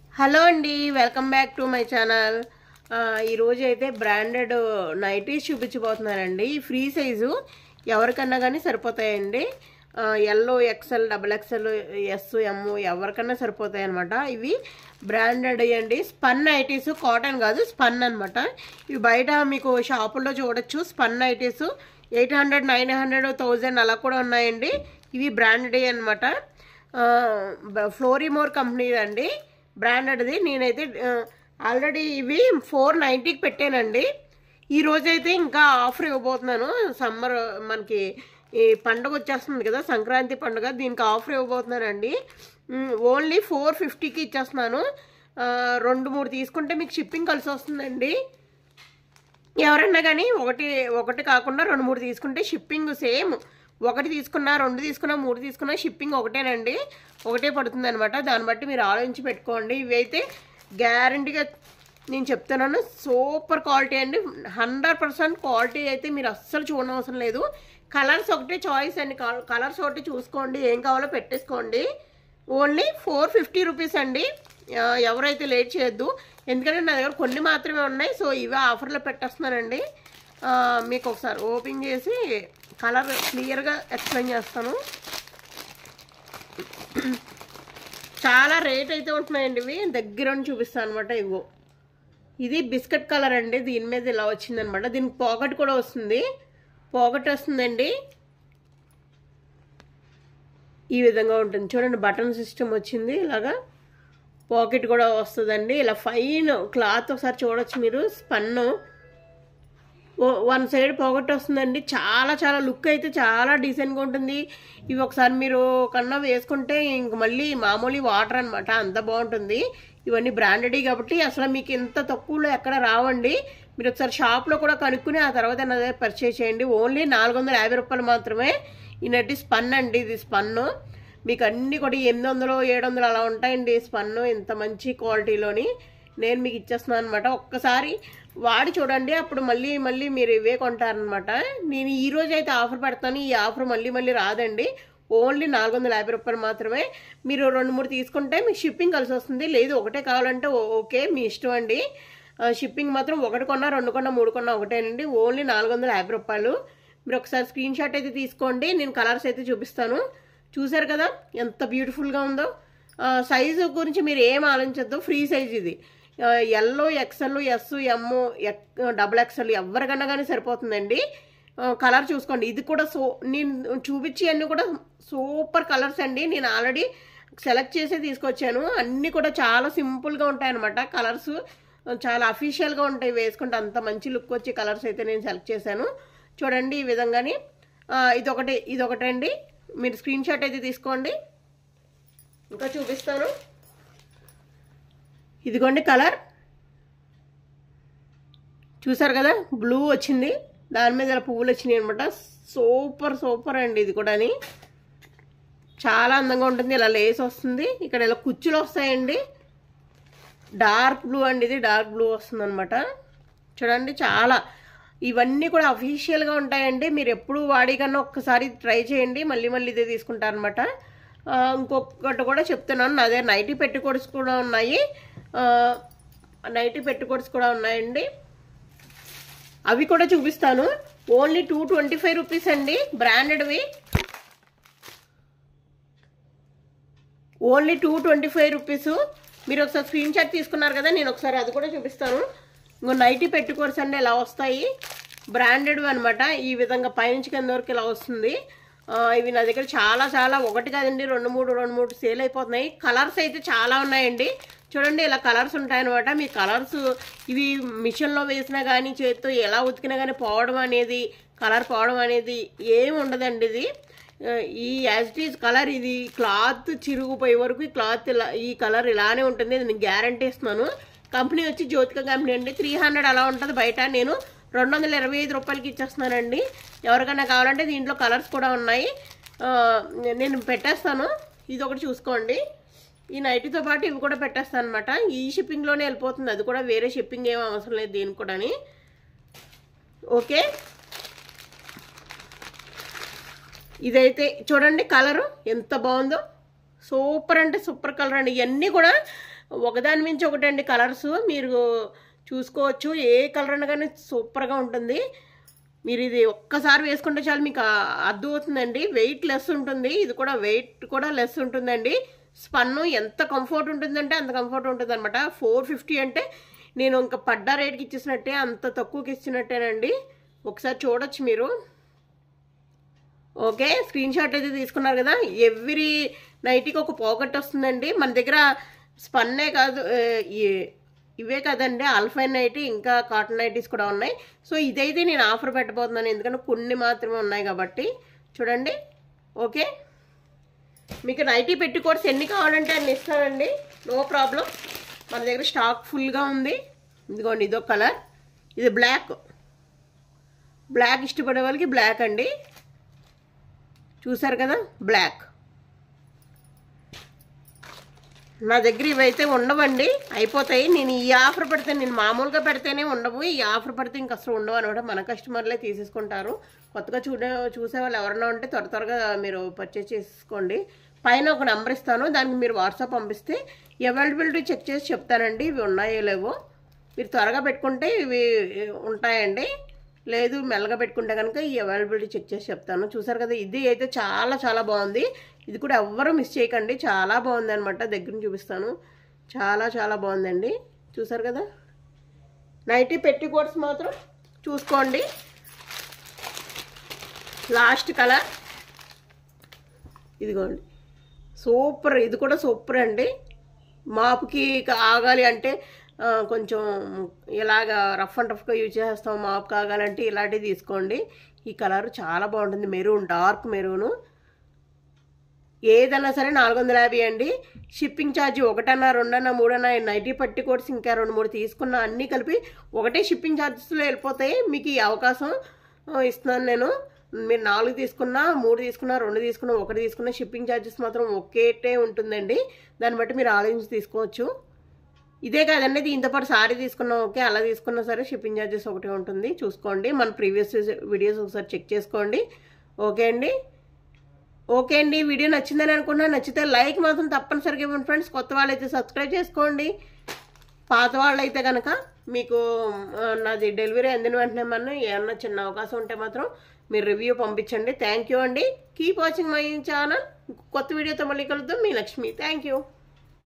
hello అండి welcome back to my channel ఈరోజు అయితే బ్రాండెడ్ నైటీస్ చూపించబోతున్నానండి ఈ ఫ్రీ సైజు ఎవరికన్నా కానీ సరిపోతాయండి L XL double XL S M ఎవరికన్నా సరిపోతాయి అనమాట ఇవి బ్రాండెడ్ అండి స్పన్ నైటీస్ కాటన్ కాదు స్పన్ అనమాట ఇవి బయట మీకు షాపుల్లో చూడొచ్చు spun nighties eight hundred nine hundred thousand అలా కూడా ఉన్నాయండి ఇవి బ్రాండెడ్ అనమాట ఫ్లోరిమోర్ కంపెనీ అండి బ్రాండెడ్ది నేనైతే ఆల్రెడీ ఇవి ఫోర్ నైంటీకి పెట్టానండి ఈ రోజైతే ఇంకా ఆఫర్ ఇవ్వబోతున్నాను సమ్మర్ మనకి ఈ పండుగ వచ్చేస్తుంది కదా సంక్రాంతి పండుగ దీనికి ఆఫర్ ఇవ్వబోతున్నానండి ఉమ్, ఓన్లీ ఫోర్ ఫిఫ్టీకి ఇచ్చేస్తున్నాను ఆ, రెండు మూడు తీసుకుంటే మీకు షిప్పింగ్ కలిసి వస్తుందండి ఎవరన్నా కానీ ఒకటి ఒకటి కాకుండా రెండు మూడు తీసుకుంటే షిప్పింగ్ సేమ్ ఒకటి తీసుకున్నా రెండు తీసుకున్నా మూడు తీసుకున్నా షిప్పింగ్ ఒకటేనండి ఒకటే పడుతుంది అనమాట దాన్ని బట్టి మీరు ఆలోచించి పెట్టుకోండి ఇవి అయితే గ్యారంటీగా నేను చెప్తున్నాను సూపర్ క్వాలిటీ అండి హండ్రెడ్ పర్సెంట్ క్వాలిటీ అయితే మీరు అస్సలు చూడనవసరం లేదు కలర్స్ ఒకటే చాయిస్ అండి కలర్స్ ఒకటి చూసుకోండి ఏం కావాలో పెట్టేసుకోండి ఓన్లీ ఫోర్ ఫిఫ్టీ రూపీస్ అండి ఆ, ఎవరైతే లేట్ చేయొద్దు ఎందుకంటే నా దగ్గర కొన్ని మాత్రమే ఉన్నాయి సో ఇవే ఆఫర్లో పెట్టేస్తున్నానండి ఆ, మీకు ఒకసారి ఓపెన్ చేసి కలర్ క్లియర్గా ఎక్స్ప్లెయిన్ చేస్తాను చాలా రేట్ అయితే ఉంటున్నాయండి ఇవి దగ్గర ఉండి చూపిస్తాను అనమాట ఇగో ఇది బిస్కెట్ కలర్ అండి దీని మీద ఇలా వచ్చిందనమాట దీనికి పాకెట్ కూడా వస్తుంది పాకెట్ వస్తుందండి ఈ విధంగా ఉంటుంది చూడండి బటన్ సిస్టమ్ వచ్చింది ఇలాగా పాకెట్ కూడా వస్తుందండి ఇలా ఫైన్ క్లాత్ ఒకసారి చూడొచ్చు మీరు స్పన్ను వన్ సైడ్ పాకెట్ వస్తుందండి చాలా చాలా లుక్ అయితే చాలా డీసెంట్గా ఉంటుంది ఇవి ఒకసారి మీరు కన్నా వేసుకుంటే ఇంక మళ్ళీ మామూలు వాటర్ అనమాట అంత బాగుంటుంది ఇవన్నీ బ్రాండెడ్ కాబట్టి అసలు మీకు ఇంత తక్కువలో ఎక్కడ రావండి మీరు ఒకసారి షాప్లో కూడా కనుక్కుని ఆ తర్వాత నా దగ్గర పర్చేస్ చేయండి ఓన్లీ నాలుగు వందల యాభై రూపాయలు మాత్రమే ఈ నటి స్పన్ అండి ఇది స్పన్ను మీకు అన్ని కూడా ఎనిమిది వందలు ఏడు వందలు అలా ఉంటాయండి స్పన్ను ఇంత మంచి క్వాలిటీలోని నేను మీకు ఇచ్చేస్తున్నాను అనమాట ఒక్కసారి వాడి చూడండి అప్పుడు మళ్ళీ మళ్ళీ మీరు ఇవే కొంటారనమాట నేను ఈ రోజు అయితే ఆఫర్ పెడతాను ఈ ఆఫర్ మళ్ళీ మళ్ళీ రాదండి ఓన్లీ నాలుగు వందల యాభై రూపాయలు మాత్రమే మీరు రెండు మూడు తీసుకుంటే మీకు షిప్పింగ్ కలిసి వస్తుంది లేదు ఒకటే కావాలంటే ఓ- ఓకే మీ ఇష్టం అండి ఆ, షిప్పింగ్ మాత్రం ఒకటి కొన్నా రెండు కొన్నా మూడు కొన్నా ఒకటేనండి ఓన్లీ నాలుగు వందల యాభై రూపాయలు మీరు ఒకసారి స్క్రీన్ షాట్ అయితే తీసుకోండి నేను కలర్స్ అయితే చూపిస్తాను చూసారు కదా ఎంత బ్యూటిఫుల్గా ఉందో ఆ, సైజు గురించి మీరు ఏం ఆలోచించద్దు ఫ్రీ సైజ్ ఇది L XL S M double XL ఎవరికన్నా కానీ సరిపోతుందండి ఆ, కలర్ చూసుకోండి ఇది కూడా సో నేను చూపించి అన్ని కూడా సూపర్ కలర్స్ అండి నేను ఆల్రెడీ సెలెక్ట్ చేసే తీసుకొచ్చాను అన్నీ కూడా చాలా సింపుల్గా ఉంటాయి అనమాట కలర్స్ చాలా అఫీషియల్గా ఉంటాయి వేసుకుంటే అంత మంచి లుక్ వచ్చే కలర్స్ అయితే నేను సెలెక్ట్ చేశాను చూడండి ఈ విధంగాని ఆ, ఇదొకటి ఇదొకటి అండి మీరు స్క్రీన్ షాట్ అయితే తీసుకోండి ఇంకా చూపిస్తాను ఇదిగోండి కలర్ చూసారు కదా బ్లూ వచ్చింది దాని మీద ఇలా పువ్వులు వచ్చినాయి అనమాట సూపర్ సూపర్ అండి ఇది కూడాని చాలా అందంగా ఉంటుంది ఇలా లేస్ వస్తుంది ఇక్కడ ఇలా కుచ్చులు వస్తాయండి డార్క్ బ్లూ అండి ఇది డార్క్ బ్లూ వస్తుంది అనమాట చూడండి చాలా ఇవన్నీ కూడా అఫీషియల్గా ఉంటాయండి మీరు ఎప్పుడు వాడి కన్నా ఒక్కసారి ట్రై చేయండి మళ్ళీ మళ్ళీ ఇదే తీసుకుంటారనమాట ఇంకొకటి కూడా చెప్తున్నాను నా దగ్గర నైటీ పెట్టుకోడ్స్ కూడా ఉన్నాయి ఆ, నైటీ పెట్టుకోడ్స్ కూడా ఉన్నాయండి అవి కూడా చూపిస్తాను only two twenty five rupees అండి బ్రాండెడ్వి only two twenty five rupees మీరు ఒకసారి స్క్రీన్ షాట్ తీసుకున్నారు కదా నేను ఒకసారి అది కూడా చూపిస్తాను ఇంకో నైటీ పెట్టుకోర్స్ అండి ఇలా వస్తాయి బ్రాండెడ్ అనమాట ఈ విధంగా పైనుంచి కింద వరకు ఇలా వస్తుంది ఆ, ఇవి నా దగ్గర చాలా చాలా ఒకటి కాదండి రెండు మూడు రెండు మూడు సేల్ అయిపోతున్నాయి కలర్స్ అయితే చాలా ఉన్నాయండి చూడండి ఇలా కలర్స్ ఉంటాయన్నమాట మీ కలర్స్ ఇవి మిషన్లో వేసినా కానీ చేతితో ఎలా ఉతికినా కానీ పోవడం అనేది కలర్ పోవడం అనేది ఏమి ఉండదండి ఇది ఆ, ఈ యాజిటీస్ కలర్ ఇది క్లాత్ చిరుగుపోయే వరకు ఈ క్లాత్ ఇలా ఈ కలర్ ఇలానే ఉంటుంది ఇది నేను గ్యారంటీ ఇస్తున్నాను కంపెనీ వచ్చి జ్యోతిక కంపెనీ అండి త్రీ హండ్రెడ్ అలా ఉంటుంది బయట నేను రెండు వందల ఇరవై ఐదు రూపాయలకి ఇచ్చేస్తున్నానండి ఎవరికైనా కావాలంటే దీంట్లో కలర్స్ కూడా ఉన్నాయి ఆ, నేను పెట్టేస్తాను ఇది ఒకటి చూసుకోండి ఈ నైటీతో పాటు ఇవి కూడా పెట్టేస్తాను అనమాట ఈ షిప్పింగ్లోనే వెళ్ళిపోతుంది అది కూడా వేరే షిప్పింగ్ ఏం అవసరం లేదు దీనికి కూడా ఓకే ఇదైతే చూడండి కలరు ఎంత బాగుందో సూపర్ అంటే సూపర్ కలర్ అండి ఇవన్నీ కూడా ఒకదాని మించి ఒకటండి కలర్స్ మీరు చూసుకోవచ్చు ఏ కలర్ అయినా కానీ సూపర్గా ఉంటుంది మీరు ఇది ఒక్కసారి వేసుకుంటే చాలు మీకు ఆ- అర్థం అవుతుందండి వెయిట్ లెస్ ఉంటుంది ఇది కూడా వెయిట్ కూడా లెస్ ఉంటుందండి స్పన్ను ఎంత కంఫర్ట్ ఉంటుందంటే అంత కంఫర్ట్ ఉంటుంది అనమాట ఫోర్ ఫిఫ్టీ అంటే నేను ఇంకా పడ్డా రేట్కి ఇచ్చేసినట్టే అంత తక్కువకి ఇచ్చినట్టేనండి ఒకసారి చూడొచ్చు మీరు ఓకే స్క్రీన్ షాట్ అయితే తీసుకున్నారు కదా ఎవ్రీ నైట్కి ఒక పాకెట్ వస్తుందండి మన దగ్గర స్పన్నే కాదు ఆ, ఈ- ఇవే కదండి ఆల్ఫైన్ నైటీ ఇంకా కాటన్ నైటీస్ కూడా ఉన్నాయి సో ఇదైతే నేను ఆఫర్ పెట్టబోతున్నాను ఎందుకంటే కొన్ని మాత్రమే ఉన్నాయి కాబట్టి చూడండి ఓకే మీకు నైటీ పెట్టుకోట్స్ ఎన్ని కావాలంటే అన్ని ఇస్తానండి నో ప్రాబ్లం మన దగ్గర స్టాక్ ఫుల్గా ఉంది ఇదిగోండి ఇదో కలర్ ఇది బ్లాక్ బ్లాక్ ఇష్టపడే వాళ్ళకి బ్లాక్ అండి చూసారు కదా బ్లాక్ నా దగ్గర ఇవైతే ఉండవండి అయిపోతాయి నేను ఈ ఆఫర్ పెడితే నేను మామూలుగా పెడితేనే ఉండవు ఈ ఆఫర్ పెడితే ఇంక అసలు ఉండవు అనమాట మన కస్టమర్లే తీసేసుకుంటారు కొత్తగా చూడే చూసే వాళ్ళు ఎవరైనా ఉంటే త్వర త్వరగా మీరు పర్చేస్ చేసుకోండి పైన ఒక నెంబర్ ఇస్తాను దానికి మీరు వాట్సాప్ పంపిస్తే అవైలబిలిటీ చెక్ చేసి చెప్తానండి ఇవి ఉన్నాయో లేవో మీరు త్వరగా పెట్టుకుంటే ఇవి ఉంటాయండి లేదు మెల్లగా పెట్టుకుంటే కనుక ఈ అవైలబిలిటీ చెక్ చేసి చెప్తాను చూసారు కదా ఇది అయితే చాలా చాలా బాగుంది ఇది కూడా ఎవ్వరూ మిస్ చేయకండి చాలా బాగుంది అనమాట దగ్గర నుంచి చూపిస్తాను చాలా చాలా బాగుందండి చూసారు కదా నైటీ పెట్టి కోట్స్ మాత్రం చూసుకోండి లాస్ట్ కలర్ ఇదిగోండి సూపర్ ఇది కూడా సూపర్ అండి మాపుకి ఆగాలి అంటే ఆ, కొంచెం ఇలాగ రఫ్ అండ్ రఫ్గా యూజ్ చేస్తాం మాపు కాగాలంటే ఇలాంటివి తీసుకోండి ఈ కలర్ చాలా బాగుంటుంది మెరూన్ డార్క్ మెరూను ఏదైనా సరే నాలుగు వందల యాభై అండి షిప్పింగ్ ఛార్జ్ ఒకటన్నా రెండన్నా మూడన్నా నైటీ పట్టి కోట్స్ ఇంకా రెండు మూడు తీసుకున్న అన్నీ కలిపి ఒకటే షిప్పింగ్ ఛార్జెస్లో వెళ్ళిపోతాయి మీకు ఈ అవకాశం ఆ, ఇస్తున్నాను నేను మీరు నాలుగు తీసుకున్నా మూడు తీసుకున్నా రెండు తీసుకున్నా ఒకటి తీసుకున్నా షిప్పింగ్ ఛార్జెస్ మాత్రం ఒకేటే ఉంటుందండి దాన్ని బట్టి మీరు ఆలోచించి తీసుకోవచ్చు ఇదే కాదండి దీంతో పాటు సారీ తీసుకున్నా ఓకే అలా తీసుకున్నా సరే షిప్పింగ్ ఛార్జెస్ ఒకటే ఉంటుంది చూసుకోండి మన ప్రీవియస్ వీడియోస్ ఒకసారి చెక్ చేసుకోండి ఓకే అండి ఓకే అండి వీడియో నచ్చిందని అనుకుంటున్నా నచ్చితే లైక్ మాత్రం తప్పనిసరిగా ఇవ్వండి ఫ్రెండ్స్ కొత్త వాళ్ళైతే సబ్స్క్రైబ్ చేసుకోండి పాత వాళ్ళైతే కనుక మీకు ఆ, నాది డెలివరీ అందిన వెంటనే మనం ఏమన్నా చిన్న అవకాశం ఉంటే మాత్రం మీరు రివ్యూ పంపించండి థ్యాంక్ యూ అండి కీప్ వాచింగ్ మై ఛానల్ కొత్త వీడియోతో మళ్ళీ కలుద్దాం మీ లక్ష్మి థ్యాంక్ యూ